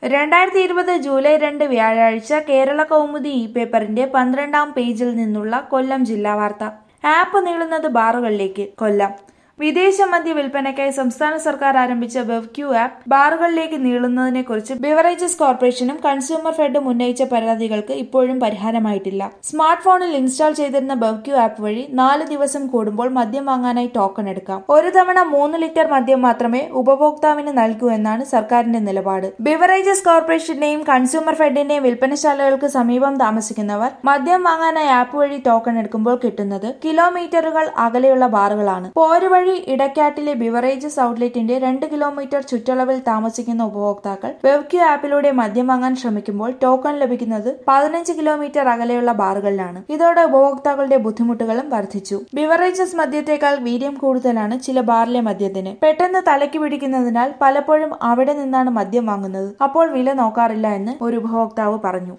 രണ്ടായിരത്തി ഇരുപത് ജൂലൈ രണ്ട് വ്യാഴാഴ്ച കേരള കൗമുദി ഇ പേപ്പറിന്റെ പന്ത്രണ്ടാം പേജിൽ നിന്നുള്ള കൊല്ലം ജില്ലാ വാർത്ത ആപ്പ് നീളുന്നത് ബാറുകളിലേക്ക് കൊല്ലം വിദേശ മദ്യ വിൽപ്പനയ്ക്കായി സംസ്ഥാന സർക്കാർ ആരംഭിച്ച ബെവ്ക്യൂ ആപ്പ് ബാറുകളിലേക്ക് നീളുന്നതിനെക്കുറിച്ച് ബിവറേജസ് കോർപ്പറേഷനും കൺസ്യൂമർ ഫെഡും ഉന്നയിച്ച പരാതികൾക്ക് ഇപ്പോഴും പരിഹാരമായിട്ടില്ല സ്മാർട്ട് ഫോണിൽ ഇൻസ്റ്റാൾ ചെയ്തിരുന്ന ബെവ്ക്യൂ ആപ്പ് വഴി നാല് ദിവസം കൂടുമ്പോൾ മദ്യം വാങ്ങാനായി ടോക്കൺ എടുക്കാം ഒരു തവണ മൂന്ന് ലിറ്റർ മദ്യം മാത്രമേ ഉപഭോക്താവിന് നൽകൂ എന്നാണ് സർക്കാരിന്റെ നിലപാട് ബിവറേജസ് കോർപ്പറേഷന്റെയും കൺസ്യൂമർ ഫെഡിന്റെയും വിൽപ്പനശാലകൾക്ക് സമീപം താമസിക്കുന്നവർ മദ്യം വാങ്ങാനായി ആപ്പ് വഴി ടോക്കൺ എടുക്കുമ്പോൾ കിട്ടുന്നത് കിലോമീറ്ററുകൾ അകലെയുള്ള ബാറുകളാണ് പോരുവഴി ഇടക്കാട്ടിലെ ബിവറേജസ് ഔട്ട്ലെറ്റിന്റെ രണ്ട് കിലോമീറ്റർ ചുറ്റളവിൽ താമസിക്കുന്ന ഉപഭോക്താക്കൾ വെബ്ക്യൂ ആപ്പിലൂടെ മദ്യം വാങ്ങാൻ ശ്രമിക്കുമ്പോൾ ടോക്കൺ ലഭിക്കുന്നത് പതിനഞ്ച് കിലോമീറ്റർ അകലെയുള്ള ബാറുകളിലാണ് ഇതോടെ ഉപഭോക്താക്കളുടെ ബുദ്ധിമുട്ടുകളും വർദ്ധിച്ചു ബിവറേജസ് മദ്യത്തേക്കാൾ വീര്യം കൂടുതലാണ് ചില ബാറിലെ മദ്യത്തിന് പെട്ടെന്ന് തലയ്ക്ക് പിടിക്കുന്നതിനാൽ പലപ്പോഴും അവിടെ നിന്നാണ് മദ്യം വാങ്ങുന്നത് അപ്പോൾ വില നോക്കാറില്ല എന്ന് ഒരു ഉപഭോക്താവ് പറഞ്ഞു